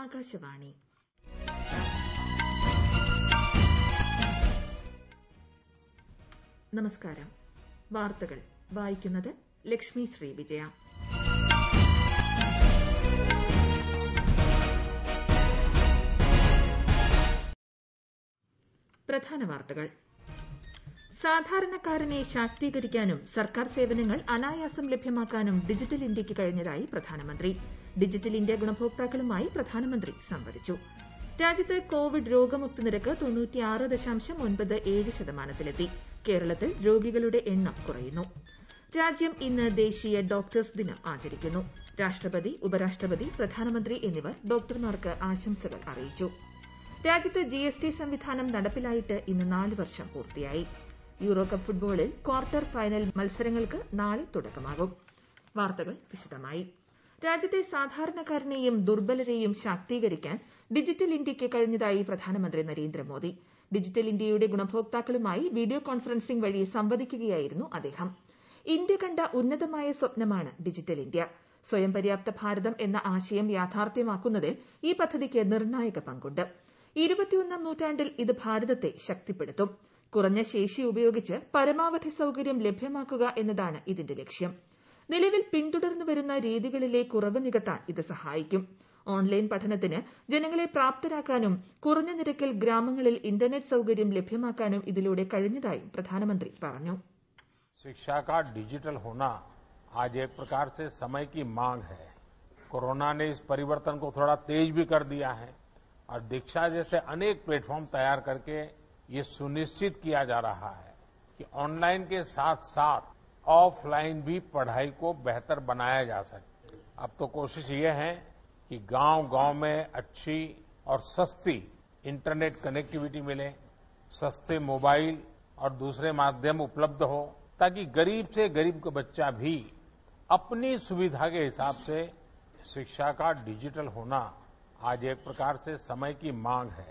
ആകാശവാണി നമസ്കാരം വാർത്തകൾ വായിക്കുന്നത് ലക്ഷ്മി ശ്രീ വിജയ പ്രധാന വാർത്തകൾ സാധാരണക്കാരനെ ശാക്തീകരിക്കാനും സർക്കാർ സേവനങ്ങൾ അനായാസം ലഭ്യമാക്കാനും ഡിജിറ്റൽ ഇന്ത്യയ്ക്ക് കഴിഞ്ഞതായി പ്രധാനമന്ത്രി ഡിജിറ്റൽ ഇന്ത്യ ഗുണഭോക്താക്കളുമായി പ്രധാനമന്ത്രി സംവദിച്ചു രാജ്യത്ത് കോവിഡ് രോഗമുക്തി നിരക്ക് തൊണ്ണൂറ്റിയാറ് ദശാംശം ഒൻപത് ഏഴ് ശതമാനത്തിലെത്തി കേരളത്തിൽ രോഗികളുടെ എണ്ണം കുറയുന്നു രാജ്യം ഇന്ന് ദേശീയ ഡോക്ടേഴ്സ് ദിനം ആചരിക്കുന്നു രാഷ്ട്രപതി ഉപരാഷ്ട്രപതി പ്രധാനമന്ത്രി എന്നിവർ ഡോക്ടർമാർക്ക് ആശംസകൾ അറിയിച്ചു രാജ്യത്ത് ജിഎസ്ടി സംവിധാനം നടപ്പിലായിട്ട് ഇന്ന് നാല് വർഷം പൂർത്തിയായി യൂറോകപ്പ് ഫുട്ബോളിൽ ക്വാർട്ടർ ഫൈനൽ മത്സരങ്ങൾക്ക് നാളെ തുടക്കമാകും വാർത്തകൾ വിശദമായി രാജ്യത്തെ സാധാരണക്കാരനെയും ദുർബലരെയും ശാക്തീകരിക്കാൻ ഡിജിറ്റൽ ഇന്ത്യയ്ക്ക് കഴിഞ്ഞതായി പ്രധാനമന്ത്രി നരേന്ദ്രമോദി ഡിജിറ്റൽ ഇന്ത്യയുടെ ഗുണഭോക്താക്കളുമായി വീഡിയോ കോൺഫറൻസിംഗ് വഴി സംവദിക്കുകയായിരുന്നു അദ്ദേഹം ഇന്ത്യ കണ്ട ഉന്നതമായ സ്വപ്നമാണ് ഡിജിറ്റൽ ഇന്ത്യ സ്വയം പര്യാപ്ത ഭാരതം എന്ന ആശയം യാഥാർത്ഥ്യമാക്കുന്നതിൽ ഈ പദ്ധതിക്ക് നിർണായക പങ്കുണ്ട് ഇരുപത്തിയൊന്നാം നൂറ്റാണ്ടിൽ ഇത് ഭാരതത്തെ ശക്തിപ്പെടുത്തും കുറഞ്ഞ ശേഷി ഉപയോഗിച്ച് പരമാവധി സൌകര്യം ലഭ്യമാക്കുക എന്നതാണ് ഇതിന്റെ ലക്ഷ്യം നിലവിൽ പിന്തുടർന്നു വരുന്ന രീതികളിലെ കുറവ് നികത്താൻ ഇത് സഹായിക്കും ഓൺലൈൻ പഠനത്തിന് ജനങ്ങളെ പ്രാപ്തരാക്കാനും കുറഞ്ഞ നിരക്കിൽ ഗ്രാമങ്ങളിൽ ഇന്റർനെറ്റ് സൌകര്യം ലഭ്യമാക്കാനും ഇതിലൂടെ കഴിഞ്ഞതായും പ്രധാനമന്ത്രി പറഞ്ഞു शिक्षा का डिजिटल होना आज एक प्रकार से समय की मांग है कोरोना ने इस परिवर्तन को थोड़ा तेज भी कर दिया है और दीक्षा जैसे अनेक प्लेटफॉर्म तैयार करके ये सुनिश्चित किया जा रहा है कि ऑनलाइन के साथ साथ ऑफलाइन भी पढ़ाई को बेहतर बनाया जा सके अब तो कोशिश ये है कि गांव गांव में अच्छी और सस्ती इंटरनेट कनेक्टिविटी मिले सस्ते मोबाइल और दूसरे माध्यम उपलब्ध हो ताकि गरीब से गरीब का बच्चा भी अपनी सुविधा के हिसाब से शिक्षा का डिजिटल होना आज एक प्रकार से समय की मांग है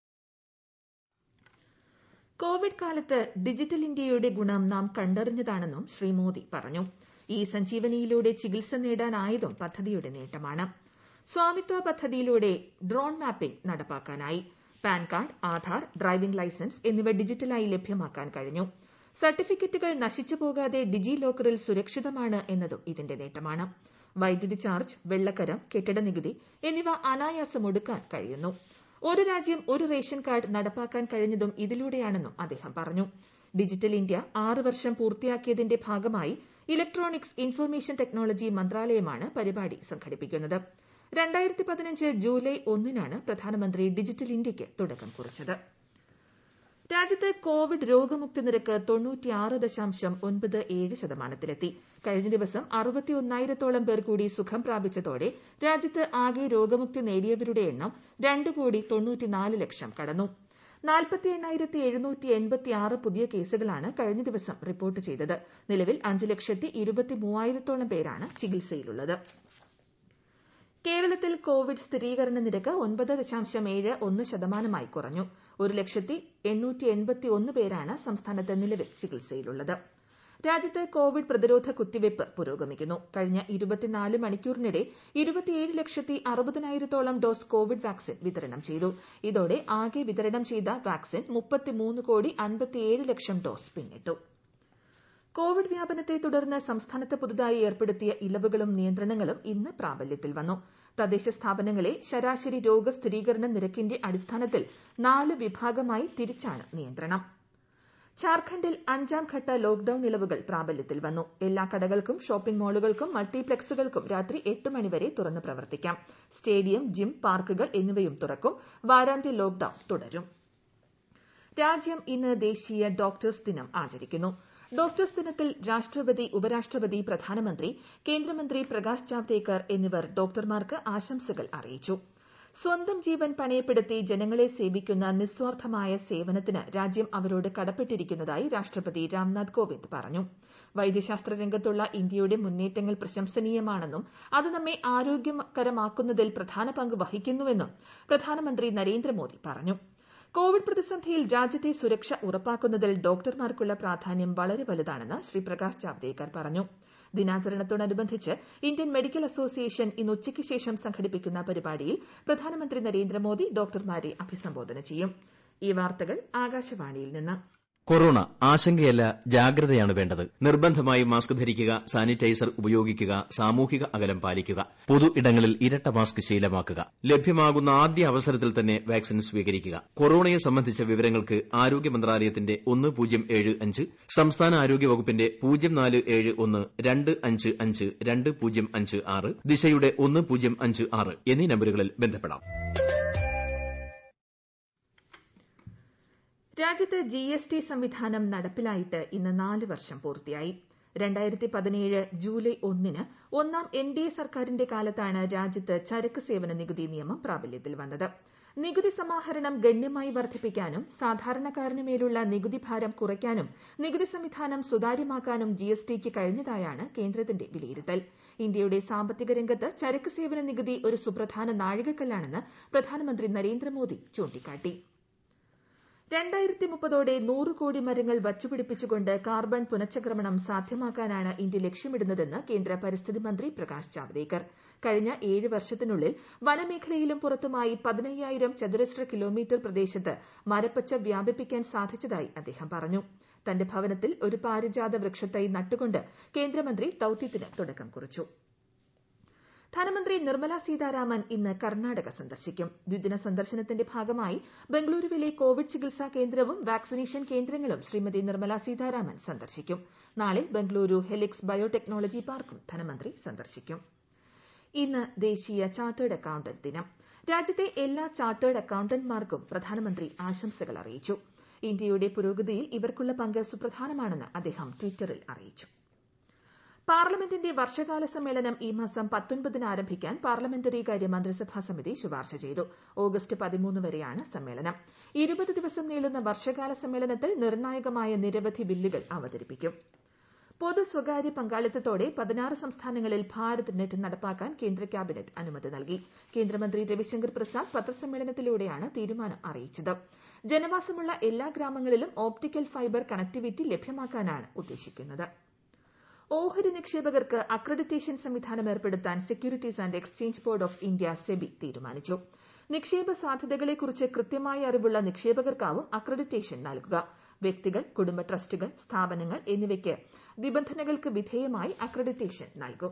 കോവിഡ് കാലത്ത് ഡിജിറ്റൽ ഇന്ത്യയുടെ ഗുണം നാം കണ്ടറിഞ്ഞതാണെന്നും ശ്രീ മോദി പറഞ്ഞു ഈ സഞ്ജീവനിയിലൂടെ ചികിത്സ നേടാനായതും പദ്ധതിയുടെ നേട്ടമാണ് സ്വാമിത്വ പദ്ധതിയിലൂടെ ഡ്രോൺ മാപ്പിംഗ് നടപ്പാക്കാനായി PAN card Aadhaar driving licence എന്നിവ ഡിജിറ്റലായി ലഭ്യമാക്കാൻ കഴിഞ്ഞു സർട്ടിഫിക്കറ്റുകൾ നശിച്ചു പോകാതെ ഡിജി ലോക്കറിൽ സുരക്ഷിതമാണ് എന്നതും ഇതിന്റെ നേട്ടമാണ് വൈദ്യുതി ചാർജ് വെള്ളക്കരം കെട്ടിട നികുതി എന്നിവ അനായാസം ഒടുക്കാൻ കഴിയുന്നു ഒരു രാജ്യം ഒരു റേഷൻ കാർഡ് നടപ്പാക്കാൻ കഴിഞ്ഞതും ഇതിലൂടെയാണെന്നും അദ്ദേഹം പറഞ്ഞു ഡിജിറ്റൽ ഇന്ത്യ ആറ് വർഷം പൂർത്തിയാക്കിയതിന്റെ ഭാഗമായി ഇലക്ട്രോണിക്സ് ഇൻഫർമേഷൻ ടെക്നോളജി മന്ത്രാലയമാണ് പരിപാടി സംഘടിപ്പിക്കുന്നത് രണ്ടായിരത്തി പതിനഞ്ച് ജൂലൈ ഒന്നിനാണ് പ്രധാനമന്ത്രി ഡിജിറ്റൽ ഇന്ത്യയ്ക്ക് തുടക്കം കുറിച്ചത് രാജ്യത്ത് കോവിഡ് രോഗമുക്തി നിരക്ക് തൊണ്ണൂറ്റിയാറ് ദശാംശം ഒൻപത് ഏഴ് ശതമാനത്തിലെത്തി കഴിഞ്ഞ ദിവസം അറുപത്തിയൊന്നായിരത്തോളം പേർ കൂടി സുഖം പ്രാപിച്ചതോടെ രാജ്യത്ത് ആകെ രോഗമുക്തി നേടിയവരുടെ എണ്ണം രണ്ട് കോടി തൊണ്ണൂറ്റിനാല് ലക്ഷം കടന്നു നാൽപ്പത്തി എണ്ണായിരത്തി എഴുന്നൂറ്റി എൺപത്തി ആറ് പുതിയ കേസുകളാണ് കഴിഞ്ഞ ദിവസം റിപ്പോർട്ട് ചെയ്തത് നിലവിൽ അഞ്ച് ലക്ഷത്തി ഇരുപത്തി മൂവായിരത്തോളം പേരാണ് ചികിത്സയിലുള്ളത് കേരളത്തിൽ കോവിഡ് സ്ഥിരീകരണ നിരക്ക് ഒൻപത് ദശാംശം ഏഴ് ഒന്ന് ശതമാനമായി കുറഞ്ഞു ഒരു ലക്ഷത്തി എണ്ണൂറ്റി എൺപത്തി ഒന്ന് പേരാണ് സംസ്ഥാനത്ത് നിലവിൽ ചികിത്സയിലുള്ളത് രാജ്യത്ത് കോവിഡ് പ്രതിരോധ കുത്തിവയ്പ് പുരോഗമിക്കുന്നു കഴിഞ്ഞ ഇരുപത്തിനാല് മണിക്കൂറിനിടെ ഇരുപത്തിയേഴ് ലക്ഷത്തി അറുപതിനായിരത്തോളം ഡോസ് കോവിഡ് വാക്സിൻ വിതരണം ചെയ്തു ഇതോടെ ആകെ വിതരണം ചെയ്ത വാക്സിൻ മുപ്പത്തിമൂന്ന് കോടി അൻപത്തിയേഴ് ലക്ഷം ഡോസ് പിന്നിട്ടു കോവിഡ് വ്യാപനത്തെ തുടർന്ന് സംസ്ഥാനത്ത് പുതുതായി ഏർപ്പെടുത്തിയ ഇളവുകളും നിയന്ത്രണങ്ങളും ഇന്ന് പ്രാബല്യത്തിൽ വന്നു തദ്ദേശ സ്ഥാപനങ്ങളെ ശരാശരി രോഗസ്ഥിരീകരണ നിരക്കിന്റെ അടിസ്ഥാനത്തിൽ നാല് വിഭാഗമായി തിരിച്ചാണ് നിയന്ത്രണം ഝാർഖണ്ഡിൽ അഞ്ചാം ഘട്ട ലോക്ഡൌൺ ഇളവുകൾ പ്രാബല്യത്തിൽ വന്നു എല്ലാ കടകൾക്കും ഷോപ്പിംഗ് മാളുകൾക്കും മൾട്ടിപ്ലക്സുകൾക്കും രാത്രി എട്ട് മണിവരെ തുറന്ന് പ്രവർത്തിക്കാം സ്റ്റേഡിയം ജിം പാർക്കുകൾ എന്നിവയും തുറക്കും വാരാന്ത്യ ലോക്ഡൌൺ തുടരും രാജ്യം ഇന്ന് ദേശീയ ഡോക്ടേഴ്സ് ദിനം ആചരിക്കുന്നു ഡോക്ടേഴ്സ് ദിനത്തിൽ രാഷ്ട്രപതി ഉപരാഷ്ട്രപതി പ്രധാനമന്ത്രി കേന്ദ്രമന്ത്രി പ്രകാശ് ജാവ്ദേക്കർ എന്നിവർ ഡോക്ടർമാർക്ക് ആശംസകൾ അറിയിച്ചു സ്വന്തം ജീവൻ പണയപ്പെടുത്തി ജനങ്ങളെ സേവിക്കുന്ന നിസ്വാർത്ഥമായ സേവനത്തിന് രാജ്യം അവരോട് കടപ്പെട്ടിരിക്കുന്നതായി രാഷ്ട്രപതി രാംനാഥ് കോവിന്ദ് പറഞ്ഞു വൈദ്യശാസ്ത്ര രംഗത്തുള്ള ഇന്ത്യയുടെ മുന്നേറ്റങ്ങൾ പ്രശംസനീയമാണെന്നും അത് നമ്മെ ആരോഗ്യകരമാക്കുന്നതിൽ പ്രധാന പങ്ക് വഹിക്കുന്നുവെന്നും പ്രധാനമന്ത്രി നരേന്ദ്രമോദി പറഞ്ഞു കോവിഡ് പ്രതിസന്ധിയിൽ രാജ്യത്തെ സുരക്ഷ ഉറപ്പാക്കുന്നതിൽ ഡോക്ടർമാർക്കുള്ള പ്രാധാന്യം വളരെ വലുതാണെന്ന് ശ്രീ പ്രകാശ് ജാവ്ദേക്കർ പറഞ്ഞു ദിനാചരണത്തോടനുബന്ധിച്ച് ഇന്ത്യൻ മെഡിക്കൽ അസോസിയേഷൻ ഇന്ന് ഉച്ചയ്ക്ക് ശേഷം സംഘടിപ്പിക്കുന്ന പരിപാടിയിൽ പ്രധാനമന്ത്രി നരേന്ദ്രമോദി ഡോക്ടർമാരെ അഭിസംബോധന ചെയ്യും ഈ വാർത്തകൾ ആകാശവാണിയിൽ നിന്ന് കൊറോണ ആശങ്കയല്ല ജാഗ്രതയാണ് വേണ്ടത് നിർബന്ധമായും മാസ്ക് ധരിക്കുക സാനിറ്റൈസർ ഉപയോഗിക്കുക സാമൂഹിക അകലം പാലിക്കുക പൊതു ഇടങ്ങളിൽ ഇരട്ട മാസ്ക് ശീലമാക്കുക ലഭ്യമാകുന്ന ആദ്യ അവസരത്തിൽ തന്നെ വാക്സിൻ സ്വീകരിക്കുക കൊറോണയെ സംബന്ധിച്ച വിവരങ്ങൾക്ക് ആരോഗ്യ മന്ത്രാലയത്തിന്റെ ഒന്ന് പൂജ്യം ഏഴ് അഞ്ച് സംസ്ഥാന ആരോഗ്യ വകുപ്പിന്റെ പൂജ്യം നാല് ഏഴ് ഒന്ന് രണ്ട് അഞ്ച് അഞ്ച് രണ്ട് പൂജ്യം അഞ്ച് ആറ് ദിശയുടെ ഒന്ന് പൂജ്യം അഞ്ച് ആറ് എന്നീ നമ്പരുകളിൽ ബന്ധപ്പെടാം രാജ്യത്ത് ജി എസ് ടി സംവിധാനം നടപ്പിലായിട്ട് ഇന്ന് നാല് വർഷം പൂർത്തിയായി രണ്ടായിരത്തി പതിനേഴ് ജൂലൈ ഒന്നിന് ഒന്നാം എൻ ഡി എ സർക്കാരിന്റെ കാലത്താണ് രാജ്യത്ത് ചരക്ക് സേവന നികുതി നിയമം പ്രാബല്യത്തിൽ വന്നത് നികുതി സമാഹരണം ഗണ്യമായി വർദ്ധിപ്പിക്കാനും സാധാരണക്കാരന് മേലുള്ള നികുതി ഭാരം കുറയ്ക്കാനും നികുതി സംവിധാനം സുതാര്യമാക്കാനും ജി എസ് ടിക്ക് കഴിഞ്ഞതായാണ് കേന്ദ്രത്തിന്റെ വിലയിരുത്തൽ ഇന്ത്യയുടെ സാമ്പത്തിക രംഗത്ത് ചരക്ക് സേവന നികുതി ഒരു സുപ്രധാന നാഴികക്കല്ലാണെന്ന് പ്രധാനമന്ത്രി നരേന്ദ്രമോദി ചൂണ്ടിക്കാട്ടി രണ്ടായിരത്തി മുപ്പതോടെ നൂറ് കോടി മരങ്ങൾ വച്ചുപിടിപ്പിച്ചുകൊണ്ട് കാർബൺ പുനഃചക്രമണം സാധ്യമാക്കാനാണ് ഇന്ത്യ ലക്ഷ്യമിടുന്നതെന്ന് കേന്ദ്ര പരിസ്ഥിതി മന്ത്രി പ്രകാശ് ജാവ്ദേക്കർ കഴിഞ്ഞ ഏഴ് വർഷത്തിനുള്ളിൽ വനമേഖലയിലും പുറത്തുമായി പതിനയ്യായിരം ചതുരശ്ര കിലോമീറ്റർ പ്രദേശത്ത് മരപ്പച്ച വ്യാപിപ്പിക്കാൻ സാധിച്ചതായി അദ്ദേഹം പറഞ്ഞു തന്റെ ഭവനത്തിൽ ഒരു പാരിജാത വൃക്ഷത്തൈ നട്ടുകൊണ്ട് കേന്ദ്രമന്ത്രി ദൌത്യത്തിന് തുടക്കം കുറിച്ചു ധനമന്ത്രി നിർമ്മല സീതാരാമൻ ഇന്ന് കർണാടക സന്ദർശിക്കും ദ്വിദിന സന്ദർശനത്തിന്റെ ഭാഗമായി ബംഗളൂരുവിലെ കോവിഡ് ചികിത്സാ കേന്ദ്രവും വാക്സിനേഷൻ കേന്ദ്രങ്ങളും ശ്രീമതി നിർമ്മല സീതാരാമൻ സന്ദർശിക്കും നാളെ ബംഗളൂരു ഹെലിക്സ് ബയോടെക്നോളജി പാർക്കും ധനമന്ത്രി സന്ദർശിക്കും ഇന്ന് ദേശീയ ചാർട്ടേഡ് അക്കൌണ്ടന്റ് ദിനം രാജ്യത്തെ എല്ലാ ചാർട്ടേഡ് അക്കൌണ്ടന്റ്മാർക്കും പ്രധാനമന്ത്രി ആശംസകൾ അറിയിച്ചു ഇന്ത്യയുടെ പുരോഗതിയിൽ ഇവർക്കുള്ള പങ്ക് സുപ്രധാനമാണെന്ന് അദ്ദേഹം ട്വിറ്ററിൽ അറിയിച്ചു പാർലമെന്റിന്റെ വർഷകാല സമ്മേളനം ഈ മാസം പത്തൊൻപതിന് ആരംഭിക്കാൻ പാർലമെന്ററി കാര്യ മന്ത്രിസഭാ സമിതി ശുപാർശ ചെയ്തു ഓഗസ്റ്റ് പതിമൂന്ന് വരെയാണ് സമ്മേളനം ഇരുപത് ദിവസം നീളുന്ന വർഷകാല സമ്മേളനത്തിൽ നിർണായകമായ നിരവധി ബില്ലുകൾ അവതരിപ്പിക്കും പൊതു സ്വകാര്യ പങ്കാളിത്തത്തോടെ പതിനാറ് സംസ്ഥാനങ്ങളിൽ ഭാരത് നെറ്റ് നടപ്പാക്കാൻ കേന്ദ്ര ക്യാബിനറ്റ് അനുമതി നൽകി കേന്ദ്രമന്ത്രി രവിശങ്കർ പ്രസാദ് പത്രസമ്മേളനത്തിലൂടെയാണ് തീരുമാനം അറിയിച്ചത് ജനവാസമുള്ള എല്ലാ ഗ്രാമങ്ങളിലും ഓപ്റ്റിക്കൽ ഫൈബർ കണക്ടിവിറ്റി ലഭ്യമാക്കാനാണ് ഉദ്ദേശിക്കുന്നത് ഓഹരി നിക്ഷേപകർക്ക് അക്രഡിറ്റേഷൻ സംവിധാനം ഏർപ്പെടുത്താൻ securities and exchange board of India SEBI തീരുമാനിച്ചു നിക്ഷേപ സാധ്യതകളെക്കുറിച്ച് കൃത്യമായ അറിവുള്ള നിക്ഷേപകർക്കാവും അക്രഡിറ്റേഷൻ നൽകുക വ്യക്തികൾ കുടുംബ ട്രസ്റ്റുകൾ സ്ഥാപനങ്ങൾ എന്നിവയ്ക്ക് നിബന്ധനകൾക്ക് വിധേയമായി അക്രഡിറ്റേഷൻ നൽകും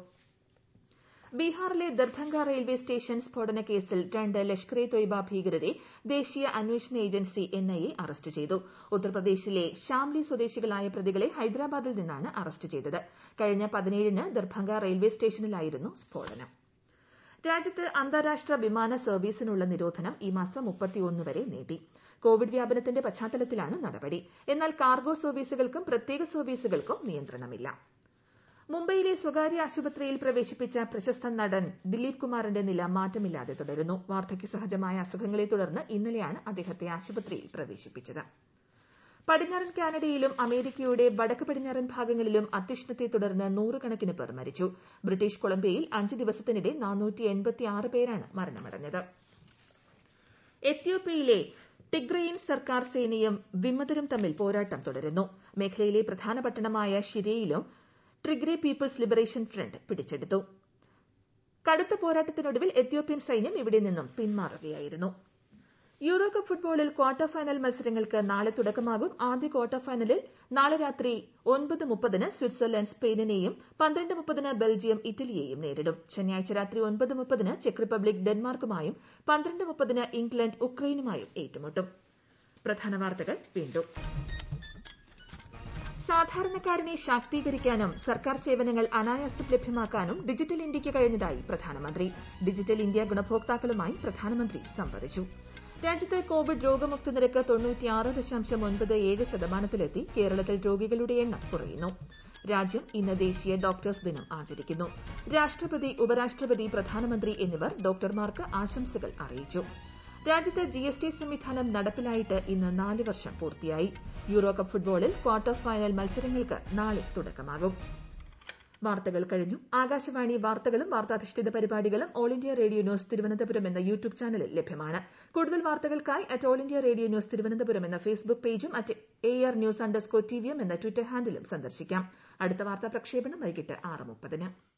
ബീഹാറിലെ ദർഭംഗ റെയിൽവേ സ്റ്റേഷൻ സ്ഫോടന കേസിൽ രണ്ട് ലഷ്കർ ഇ തൊയ്ബ ഭീകരരെ ദേശീയ അന്വേഷണ ഏജൻസി എൻഐഎ അറസ്റ്റ് ചെയ്തു ഉത്തർപ്രദേശിലെ ഷാംലി സ്വദേശികളായ പ്രതികളെ ഹൈദരാബാദിൽ നിന്നാണ് അറസ്റ്റ് ചെയ്തത് കഴിഞ്ഞ പതിനേഴിന് ദർഭംഗ റെയിൽവേ സ്റ്റേഷനിലായിരുന്നു സ്ഫോടനം രാജ്യത്ത് അന്താരാഷ്ട്ര വിമാന സർവീസിനുള്ള നിരോധനം ഈ മാസം മുപ്പത്തിയൊന്ന് വരെ നീട്ടി കോവിഡ് വ്യാപനത്തിന്റെ പശ്ചാത്തലത്തിലാണ് നടപടി എന്നാൽ കാർഗോ സർവീസുകൾക്കും പ്രത്യേക സർവീസുകൾക്കും നിയന്ത്രണമില്ല മുംബൈയിലെ സ്വകാര്യ ആശുപത്രിയിൽ പ്രവേശിപ്പിച്ച പ്രശസ്ത നടൻ ദിലീപ് കുമാറിന്റെ നില മാറ്റമില്ലാതെ തുടരുന്നു വാർദ്ധക്യ സഹജമായ അസുഖങ്ങളെ തുടർന്ന് ഇന്നലെയാണ് അദ്ദേഹത്തെ ആശുപത്രിയിൽ പ്രവേശിപ്പിച്ചത് പടിഞ്ഞാറൻ കാനഡയിലും അമേരിക്കയുടെ വടക്ക് പടിഞ്ഞാറൻ ഭാഗങ്ങളിലും അത്യുഷ്ണത്തെ തുടർന്ന് നൂറുകണക്കിന് പേർ മരിച്ചു ബ്രിട്ടീഷ് കൊളംബിയയിൽ അഞ്ച് ദിവസത്തിനിടെ പേരാണ് മരണമടഞ്ഞത് എത്യോപ്യയിലെ ടിഗ്രയിൻ സർക്കാർ സേനയും വിമതരും തമ്മിൽ പോരാട്ടം തുടരുന്നു മേഖലയിലെ പ്രധാന പട്ടണമായ ഷിരയിലും ട്രിഗ്രേ പീപ്പിൾസ് ലിബറേഷൻ ഫ്രണ്ട് പിടിച്ചെടുത്തു കടുത്ത പോരാട്ടത്തിനൊടുവിൽ എത്യോപ്യൻ സൈന്യം ഇവിടെ നിന്നും പിന്മാറുകയായിരുന്നു യൂറോ കപ്പ് ഫുട്ബോളിൽ ക്വാർട്ടർ ഫൈനൽ മത്സരങ്ങൾക്ക് നാളെ തുടക്കമാകും ആദ്യ ക്വാർട്ടർ ഫൈനലിൽ നാളെ രാത്രി ഒൻപത് മുപ്പതിന് സ്വിറ്റ്സർലൻഡ് സ്പെയിനിനെയും പന്ത്രണ്ട് മുപ്പതിന് ബെൽജിയം ഇറ്റലിയെയും നേരിടും ശനിയാഴ്ച രാത്രി ഒൻപത് മുപ്പതിന് ചെക്ക് റിപ്പബ്ലിക് ഡെൻമാർക്കുമായും പന്ത്രണ്ട് മുപ്പതിന് ഇംഗ്ലണ്ട് ഉക്രൈനുമായും ഏറ്റുമുട്ടും പ്രധാന വാർത്തകൾ വീണ്ടും സാധാരണക്കാരനെ ശാക്തീകരിക്കാനും സർക്കാർ സേവനങ്ങൾ അനായാസം ലഭ്യമാക്കാനും ഡിജിറ്റൽ ഇന്ത്യയ്ക്ക് കഴിഞ്ഞതായി പ്രധാനമന്ത്രി ഡിജിറ്റൽ ഇന്ത്യ ഗുണഭോക്താക്കളുമായി പ്രധാനമന്ത്രി സംവദിച്ചു രാജ്യത്ത് കോവിഡ് രോഗമുക്തി നിരക്ക് തൊണ്ണൂറ്റിയാറ് ദശാംശം ഒൻപത് ഏഴ് ശതമാനത്തിലെത്തി കേരളത്തിൽ രോഗികളുടെ എണ്ണം കുറയുന്നു രാജ്യം ഇന്ന് ദേശീയ ഡോക്ടേഴ്സ് ദിനം ആചരിക്കുന്നു രാഷ്ട്രപതി ഉപരാഷ്ട്രപതി പ്രധാനമന്ത്രി എന്നിവർ ഡോക്ടർമാർക്ക് ആശംസകൾ അറിയിച്ചു രാജ്യത്ത് ജി എസ് ടി സംവിധാനം നടപ്പിലായിട്ട് ഇന്ന് നാല് വർഷം പൂർത്തിയായി യൂറോ കപ്പ് ഫുട്ബോളിൽ ക്വാർട്ടർ ഫൈനൽ മത്സരങ്ങൾക്ക് നാളെ തുടക്കമാകും വാർത്തകൾ കഴിഞ്ഞു ആകാശവാണി വാർത്തകളും വാർത്താധിഷ്ഠിത പരിപാടികളും all India radio news Thiruvananthapuram എന്ന യൂട്യൂബ് ചാനലിൽ ലഭ്യമാണ് കൂടുതൽ വാർത്തകൾക്കായി at all India radio news Thiruvananthapuram എന്ന ഫേസ്ബുക്ക് പേജും at A R news underscore T വിയും എന്ന ട്വിറ്റർ ഹാൻഡിലും സന്ദർശിക്കാം അടുത്ത വാർത്താ പ്രക്ഷേപണം വൈകിട്ട് ആറ് മുപ്പതിന്